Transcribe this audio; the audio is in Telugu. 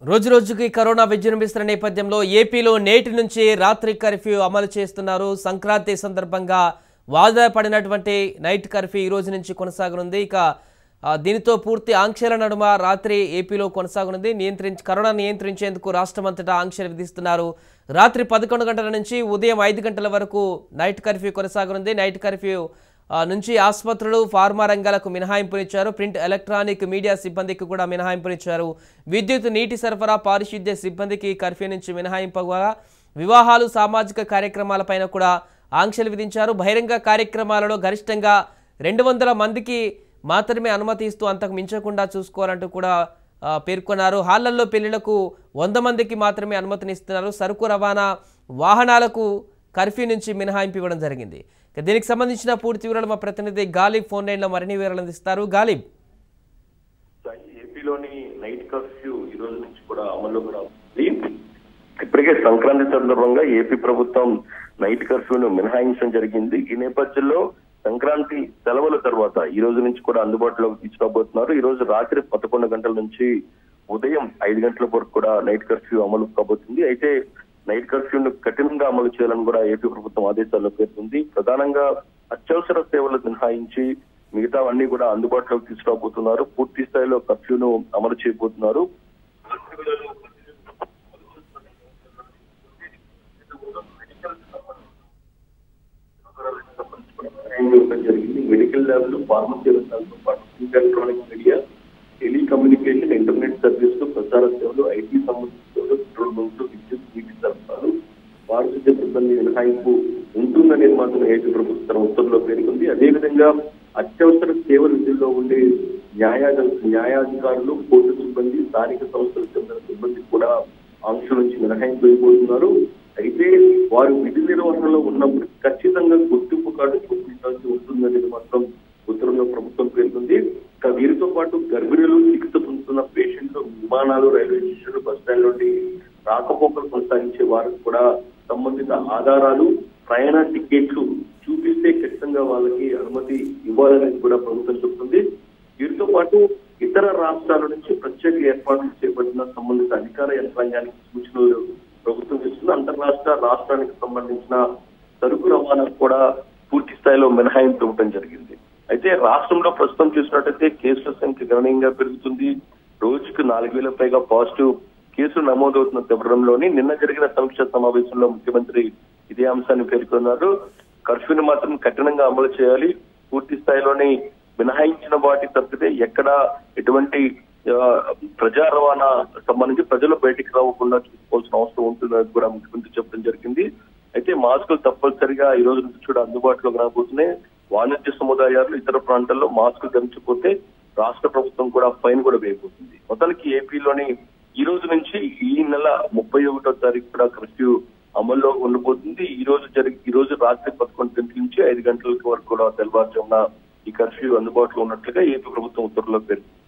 రోజు రోజుకి కరోనా విజృంభిస్తున్న నేపథ్యంలో ఏపీలో నేటి నుంచి రాత్రి కర్ఫ్యూ అమలు చేస్తున్నారు సంక్రాంతి సందర్భంగా వాయిదా పడినటువంటి నైట్ కర్ఫ్యూ ఈ రోజు నుంచి కొనసాగనుంది ఇక ఆ, దీనితో పూర్తి ఆంక్షల నడుమ రాత్రి ఏపీలో కొనసాగనుంది నియంత్రించి కరోనా నియంత్రించేందుకు రాష్ట్రమంతటా ఆంక్షలు విధిస్తున్నారు రాత్రి పదకొండు గంటల నుంచి ఉదయం ఐదు గంటల వరకు నైట్ కర్ఫ్యూ కొనసాగనుంది నైట్ కర్ఫ్యూ ఆ, నుంచి ఆసుపత్రులు ఫార్మా రంగాలకు మినహాయింపునిచ్చారు ప్రింట్ ఎలక్ట్రానిక్ మీడియా సిబ్బందికి కూడా మినహాయింపునిచ్చారు విద్యుత్ నీటి సరఫరా పారిశుద్ధ్య సిబ్బందికి కర్ఫ్యూ నుంచి మినహాయింపగా వివాహాలు సామాజిక కార్యక్రమాలపైన కూడా ఆంక్షలు విధించారు బహిరంగ కార్యక్రమాలలో గరిష్టంగా రెండు వందల మందికి మాత్రమే అనుమతి ఇస్తూ అంతకు మించకుండా చూసుకోవాలంటూ కూడా ఆ, పేర్కొన్నారు హాళ్లల్లో పెళ్లిళ్లకు వంద మందికి మాత్రమే అనుమతినిస్తున్నారు సరుకు రవాణా వాహనాలకు కర్ఫ్యూ నుంచి మినహాయింపు ఇవ్వడం జరిగింది ఇక దీనికి సంబంధించిన పూర్తి వివరాలు మా ప్రతినిధి గాలిబ్ ఫోన్ లైన్లో మరిన్ని వివరాలు అందిస్తారు గాలిబ్ సాయి ఏపీలోని నైట్ కర్ఫ్యూ ఈ రోజు నుంచి కూడా అమల్లోకి రావాలి ఇప్పటికే సంక్రాంతి సందర్భంగా ఏపీ ప్రభుత్వం నైట్ కర్ఫ్యూను మినహాయించడం జరిగింది ఈ నేపథ్యంలో సంక్రాంతి సెలవుల తర్వాత ఈ రోజు నుంచి కూడా అందుబాటులోకి తీసుకురాబోతున్నారు ఈ రోజు రాత్రి పదకొండు గంటల నుంచి ఉదయం ఐదు గంటల వరకు కూడా నైట్ కర్ఫ్యూ అమలు కాబోతుంది అయితే నైట్ కర్ఫ్యూను కఠినంగా అమలు చేయాలని కూడా ఏపీ ప్రభుత్వం ఆదేశాల్లో పేర్కొంది ప్రధానంగా అత్యవసర సేవలు మినహాయించి మిగతావన్నీ కూడా అందుబాటులోకి తీసుకురాబోతున్నారు పూర్తి స్థాయిలో కర్ఫ్యూను అమలు చేయబోతున్నారు జరిగింది మెడికల్ ల్యాబ్లు ఫార్మసీ రంగాలతో పాటు ఎలక్ట్రానిక్ మీడియా టెలికమ్యూనికేషన్ ఇంటర్నెట్ సర్వీసులు ప్రచార సేవలు ఐటీ సంబంధించిన సేవలు పెట్రోల్ బంకులు విద్యుత్ నీటి సరఫరాలు పారిశుద్ధ్య సిబ్బంది మినహాయింపు ఉంటుందనేది మాత్రం ఏపీ ప్రభుత్వం తన ఉత్తర్వులో పేర్కొంది అదేవిధంగా అత్యవసర సేవల విధుల్లో ఉండే న్యాయాధ న్యాయాధికారులు కోర్టు సిబ్బంది స్థానిక సంస్థలకు చెందిన సిబ్బంది కూడా ఆంక్షల నుంచి మినహాయింపు అయిపోతున్నారు అయితే వారు విధి నిర్వహణలో ఉన్నప్పుడు ఖచ్చితంగా గుర్తింపు కార్డు చూపించాల్సి ఉంటుందనేది మాత్రం ఉత్తర్వులో ప్రభుత్వం పేర్కొంది ఇక వీరితో పాటు గర్భిణులు చికిత్స పొందుతున్న పేషెంట్లు విమానాలు రైల్వే స్టేషన్లు బస్ స్టాండ్ నుండి రాకపోకలు కొనసాగించే వారికి కూడా సంబంధిత ఆధారాలు ప్రయాణ టికెట్లు చూపిస్తే ఖచ్చితంగా వాళ్ళకి అనుమతి ఇవ్వాలనేది కూడా ప్రభుత్వం చెప్తుంది వీరితో పాటు ఇతర రాష్ట్రాల నుంచి ప్రత్యేక ఏర్పాట్లు చేపట్టిన సంబంధిత అధికార యంత్రాంగానికి సూచనలు ప్రభుత్వం ఇస్తుంది అంతర్రాష్ట్ర రాష్ట్రానికి సంబంధించిన సరుకు రవాణాకు కూడా పూర్తి స్థాయిలో మినహాయింపు ఇవ్వడం జరిగింది అయితే రాష్ట్రంలో ప్రస్తుతం చూసినట్టయితే కేసుల సంఖ్య గణనీయంగా పెరుగుతుంది రోజుకు నాలుగు వేల పైగా పాజిటివ్ కేసులు నమోదవుతున్న తరుణంలోని నిన్న జరిగిన సమీక్ష సమావేశంలో ముఖ్యమంత్రి ఇదే అంశాన్ని పేర్కొన్నారు కర్ఫ్యూని మాత్రం కఠినంగా అమలు చేయాలి పూర్తి స్థాయిలోని మినహాయించిన వాటి తప్పితే ఎక్కడ ఎటువంటి ఆ, ప్రజా రవాణా సంబంధించి ప్రజలు బయటికి రాకుండా చూసుకోవాల్సిన అవసరం ఉంటుందని కూడా ముఖ్యమంత్రి చెప్పడం జరిగింది అయితే మాస్కులు తప్పనిసరిగా ఈ రోజు నుంచి కూడా అందుబాటులోకి రాబోతున్నాయి వాణిజ్య సముదాయాలు ఇతర ప్రాంతాల్లో మాస్కులు ధరించకపోతే రాష్ట్ర ప్రభుత్వం కూడా ఫైన్ కూడా వేయబోతుంది మొత్తానికి ఏపీలోని ఈ రోజు నుంచి ఈ నెల ముప్పై ఒకటో తారీఖు కూడా కర్ఫ్యూ అమల్లో ఉండబోతుంది ఈ రోజు జరిగి ఈ రోజు రాత్రి పదకొండు గంటల నుంచి ఐదు గంటల వరకు కూడా తెల్లవారుజామున ఈ కర్ఫ్యూ అందుబాటులో ఉన్నట్లుగా ఏపీ ప్రభుత్వం ఉత్తర్వులో పేర్కొంది